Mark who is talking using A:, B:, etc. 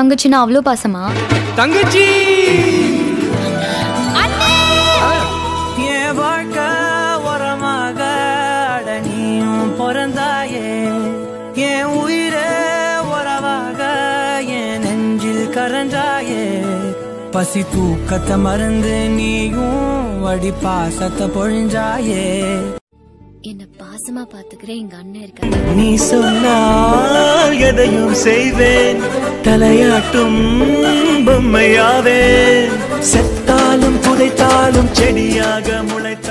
A: தங்கச்சின்னா அவ்வளோ பாசமா
B: தங்கச்சி
C: என் வாழ்க்கை உரமாக அட நீயும் பிறந்தாயே என் உயிரே உறவாக என் நெஞ்சில் கரஞ்சாயே பசி தூக்கத்தை மறந்து நீயும் அடி பாசத்தை பொழிஞ்சாயே
A: என்ன பாசமா பாத்துக்கிற எங்க அண்ணன் இருக்காங்க
C: நீ சொன்னால் எதையும் செய்வேன் தலையாட்டும் பொம்மையாவேன் செத்தாலும் புதைத்தாலும் செடியாக முளைத்த